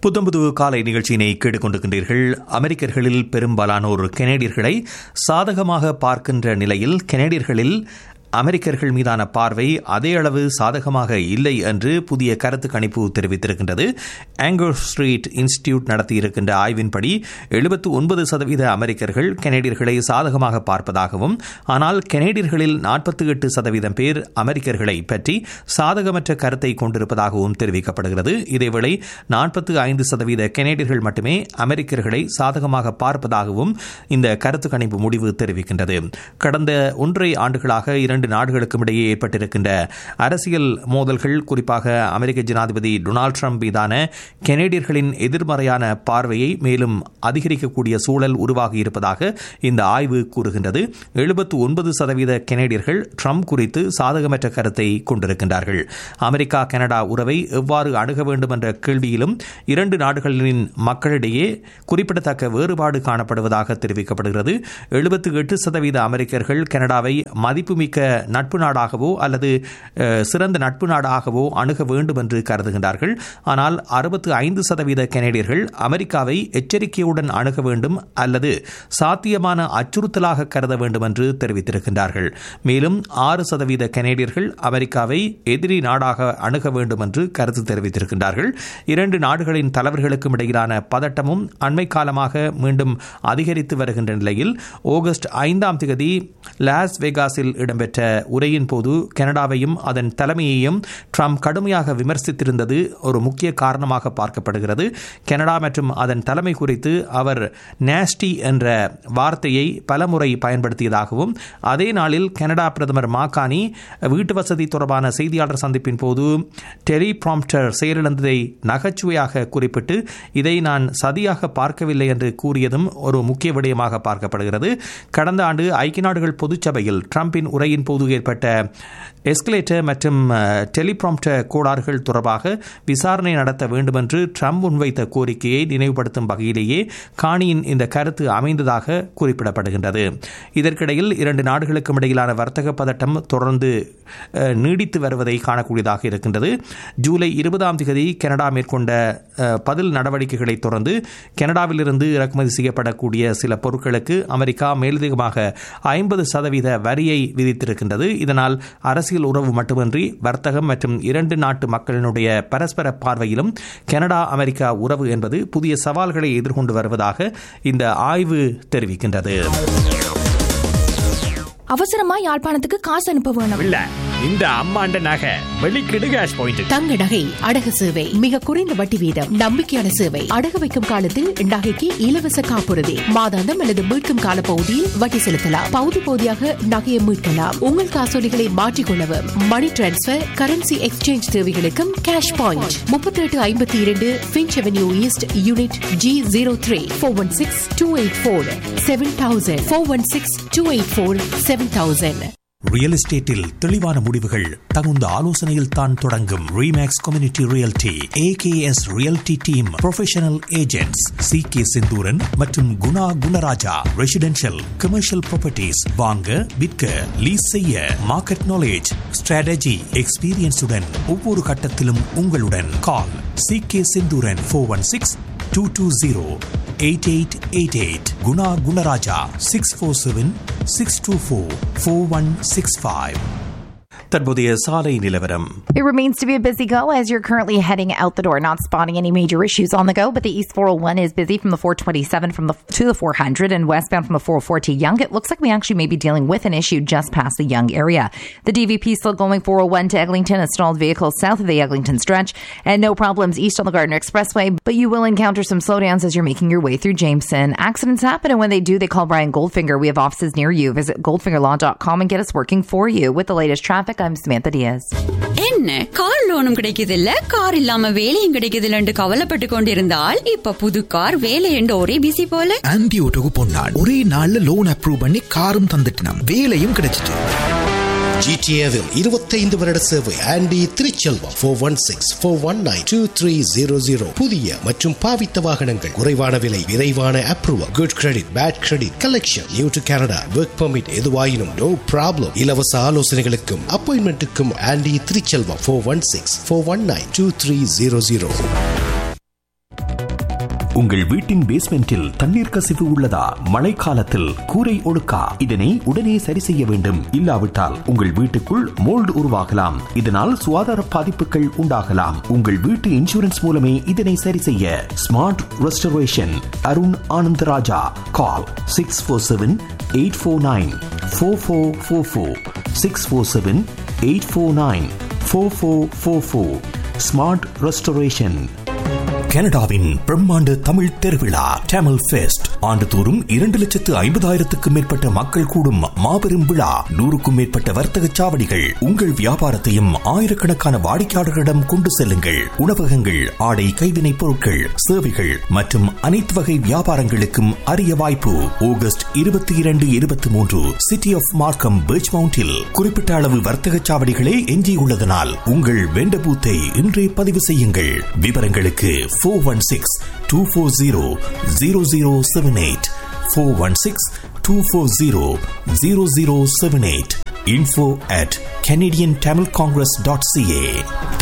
புத்தம்புது காலை நிகழ்ச்சியினை கேட்டுக்கொண்டிருக்கின்றீர்கள் அமெரிக்கர்களில் பெரும்பாலானோர் கெனடியர்களை சாதகமாக பார்க்கின்ற நிலையில் கெனடியர்களில் அமெரிக்கர்கள் மீதான பார்வை அதே அளவு சாதகமாக இல்லை என்று புதிய கருத்து கணிப்பு தெரிவித்திருக்கின்றது ஆங்கர் ஸ்ட்ரீட் இன்ஸ்டிடியூட் நடத்தியிருக்கின்ற ஆய்வின்படி எழுபத்து ஒன்பது சதவீத அமெரிக்கர்கள் கெனடியர்களை சாதகமாக பார்ப்பதாகவும் ஆனால் கெனடியர்களில் நாற்பத்தி எட்டு சதவீதம் பேர் அமெரிக்கர்களை பற்றி சாதகமற்ற கருத்தை கொண்டிருப்பதாகவும் தெரிவிக்கப்படுகிறது இதேவேளை நாற்பத்து ஐந்து சதவீத கெனடியர்கள் மட்டுமே அமெரிக்கர்களை சாதகமாக பார்ப்பதாகவும் இந்த கருத்து கணிப்பு முடிவு தெரிவிக்கின்றது கடந்த ஒன்றை ஆண்டுகளாக இரண்டு இரண்டு நாடுகளுக்கும் இடையே ஏற்பட்டிருக்கின்ற அரசியல் மோதல்கள் குறிப்பாக அமெரிக்க ஜனாதிபதி டொனால்டு ட்ரம்ப் மீதான கெனடியர்களின் எதிர்மறையான பார்வையை மேலும் அதிகரிக்கக்கூடிய சூழல் உருவாகி இருப்பதாக இந்த ஆய்வு கூறுகின்றது எழுபத்து ஒன்பது சதவீத கெனடியர்கள் ட்ரம்ப் குறித்து சாதகமற்ற கருத்தை கொண்டிருக்கின்றார்கள் அமெரிக்கா கனடா உறவை எவ்வாறு அணுக வேண்டும் என்ற கேள்வியிலும் இரண்டு நாடுகளின் மக்களிடையே குறிப்பிடத்தக்க வேறுபாடு காணப்படுவதாக தெரிவிக்கப்படுகிறது எழுபத்து எட்டு சதவீத அமெரிக்கர்கள் கனடாவை மதிப்புமிக்க நட்பு நாடாகவோ அல்லது சிறந்த நட்பு நாடாகவோ அணுக வேண்டும் என்று கருதுகின்றார்கள் ஆனால் அறுபத்து ஐந்து சதவீத கெனடியர்கள் அமெரிக்காவை எச்சரிக்கையுடன் அணுக வேண்டும் அல்லது சாத்தியமான அச்சுறுத்தலாக கருத வேண்டும் என்று தெரிவித்திருக்கின்றார்கள் மேலும் ஆறு சதவீத கெனடியர்கள் அமெரிக்காவை எதிரி நாடாக அணுக வேண்டும் என்று கருத்து தெரிவித்திருக்கின்றார்கள் இரண்டு நாடுகளின் தலைவர்களுக்கும் இடையிலான பதட்டமும் அண்மை காலமாக மீண்டும் அதிகரித்து வருகின்ற நிலையில் ஆகஸ்ட் ஐந்தாம் தேதி லாஸ் வெகாஸில் இடம்பெற்ற உரையின் போது கனடாவையும் அதன் தலைமையையும் ட்ரம்ப் கடுமையாக விமர்சித்திருந்தது ஒரு முக்கிய காரணமாக பார்க்கப்படுகிறது கனடா மற்றும் அதன் தலைமை குறித்து அவர் நேஸ்டி என்ற வார்த்தையை பலமுறை பயன்படுத்தியதாகவும் அதே நாளில் கனடா பிரதமர் மாகாணி வீட்டு வசதி தொடர்பான செய்தியாளர் சந்திப்பின் போது டெலி ப்ராம்ப்டர் செயலிழந்ததை நகைச்சுவையாக குறிப்பிட்டு இதை நான் சதியாக பார்க்கவில்லை என்று கூறியதும் ஒரு முக்கிய விடயமாக பார்க்கப்படுகிறது கடந்த ஆண்டு ஐக்கிய நாடுகள் பொதுச்சபையில் ட்ரம்பின் உரையின் போது ஏற்பட்ட எஸ்கலேட்டர் மற்றும் டெலிப்ராம்ப்டர் கோளாறுகள் தொடர்பாக விசாரணை நடத்த வேண்டும் என்று ட்ரம்ப் முன்வைத்த கோரிக்கையை நினைவுபடுத்தும் வகையிலேயே காணியின் இந்த கருத்து அமைந்ததாக குறிப்பிடப்படுகின்றது இதற்கிடையில் இரண்டு நாடுகளுக்கும் இடையிலான வர்த்தக பதட்டம் தொடர்ந்து நீடித்து வருவதை காணக்கூடியதாக இருக்கின்றது ஜூலை இருபதாம் தேதி கனடா மேற்கொண்ட பதில் நடவடிக்கைகளை தொடர்ந்து கனடாவிலிருந்து இறக்குமதி செய்யப்படக்கூடிய சில பொருட்களுக்கு அமெரிக்கா மேலதிகமாக ஐம்பது சதவீத வரியை விதித்திருக்கின்றது இதனால் அரசியல் உறவு மட்டுமின்றி வர்த்தகம் மற்றும் இரண்டு நாட்டு மக்களினுடைய பரஸ்பர பார்வையிலும் கனடா அமெரிக்கா உறவு என்பது புதிய சவால்களை எதிர்கொண்டு வருவதாக இந்த ஆய்வு தெரிவிக்கின்றது அவசரமா யாழ்ப்பாணத்துக்கு காசு அனுப்ப வேணும் இல்ல இந்த அம்மாண்ட நகை வெளிக்கிடு கேஷ் பாயிண்ட் தங்க நகை அடகு சேவை மிக குறைந்த வட்டி வீதம் நம்பிக்கையான சேவை அடகு வைக்கும் காலத்தில் நகைக்கு இலவச காப்புறுதி மாதாந்தம் அல்லது மீட்கும் கால பகுதியில் வட்டி செலுத்தலாம் பகுதி பகுதியாக நகையை மீட்கலாம் உங்கள் காசோலிகளை மாற்றிக்கொள்ளவும் மணி டிரான்ஸ்பர் கரன்சி எக்ஸ்சேஞ்ச் தேவைகளுக்கும் கேஷ் பாயிண்ட் முப்பத்தி எட்டு ஐம்பத்தி இரண்டு Finch avenue east unit G zero three four one six two eight four seven thousand four one six two eight four seven thousand real எஸ்டேட்டில் தெளிவான முடிவுகள் தகுந்த ஆலோசனையில் தான் தொடங்கும் Remax community realty AKS realty team professional agents C K Sinthuran மற்றும் Guna Gunarajah residential commercial properties வாங்க விற்க லீஸ் செய்ய மார்க்கெட் நாலேஜ் ஸ்ட்ராட்டஜி எக்ஸ்பீரியன்ஸுடன் ஒவ்வொரு கட்டத்திலும் உங்களுடன் call C K Sinthuran four one six two two zero eight eight eight eight Guna Gunarajah six four seven six two four four one six five தற்போதைய சாலை நிலவரம் It remains to be a busy go as you're currently heading out the door, not spotting any major issues on the go. But the East 401 is busy from the 427 from the to the 400 and westbound from the 404 to Young. It looks like we actually may be dealing with an issue just past the Young area. The DVP still going 401 to Eglinton, a stalled vehicle south of the Eglinton stretch, and no problems east on the Gardner Expressway. But you will encounter some slowdowns as you're making your way through Jameson. Accidents happen, and when they do, they call Brian Goldfinger. We have offices near you. Visit goldfingerlaw.com and get us working for you. With the latest traffic, I'm Samantha Diaz. என்ன car லோனும் கிடைக்குது இல்ல car இல்லாம வேலையும் கிடைக்குது இல்லன்னு கவலைப்பட்டு கொண்டிருந்தால் இப்ப புது கார் வேலை என்று ஒரே பிசி போல ஆன்டி ஓட்டோக்கு பொன்னாள் ஒரே நாள்ல லோன் அப்ரூவ் பண்ணி காரும் தந்துட்டோம் வேலையும் கிடைச்சிட்டு ஜிடிஏவில் இருபத்தைந்து வருட சேவை Andy Thiruchelvam four one six four one nine two three zero zero புதிய மற்றும் பாவித்த வாகனங்கள் குறைவான விலை விரைவான approval good credit bad credit collection new to Canada work permit எதுவாயினும் நோ ப்ராப்ளம் இலவச ஆலோசனைகளுக்கும் அப்பாயின்மெண்ட்டுக்கும் Andy Thiruchelvam four one six four one nine two three zero zero உங்கள் வீட்டின் பேஸ்மெண்டில் தண்ணீர் கசிவு உள்ளதா மழைக்காலத்தில் கூரை ஒழுக்கா இதனை உடனே சரி செய்ய வேண்டும் இல்லாவிட்டால் உங்கள் வீட்டுக்குள் மோல்டு உருவாகலாம் இதனால் சுகாதார பாதிப்புகள் உண்டாகலாம் உங்கள் வீட்டு இன்சூரன்ஸ் மூலமே இதனை சரி செய்ய smart restoration Arun Anandarajah call six four seven eight four nine four four four four six four seven eight four nine four four four four smart restoration கனடாவின் பிரம்மாண்ட தமிழ் திருவிழா டேமல் ஃபெஸ்ட் ஆண்டுதோறும் இரண்டு லட்சத்து ஐம்பதாயிரத்துக்கும் மேற்பட்ட மக்கள் கூடும் மாபெரும் விழா நூறுக்கும் மேற்பட்ட வர்த்தக சாவடிகள் உங்கள் வியாபாரத்தையும் ஆயிரக்கணக்கான வாடிக்கையாளர்களிடம் கொண்டு செல்லுங்கள் உணவகங்கள் ஆடை கைவினைப் பொருட்கள் சேவைகள் மற்றும் அனைத்து வகை வியாபாரங்களுக்கும் அரிய வாய்ப்பு ஆகஸ்ட் இருபத்தி இரண்டு இருபத்தி மூன்று சிட்டி ஆஃப் மார்க்கம் பீச் மவுண்டில் குறிப்பிட்ட அளவு வர்த்தக சாவடிகளே எஞ்சியுள்ளதனால் உங்கள் வெண்ட பூத்தை இன்றே பதிவு செய்யுங்கள் விவரங்களுக்கு four one six two four zero zero zero seven eight four one six two four zero zero zero seven eight info at Canadian Tamil congress dot CA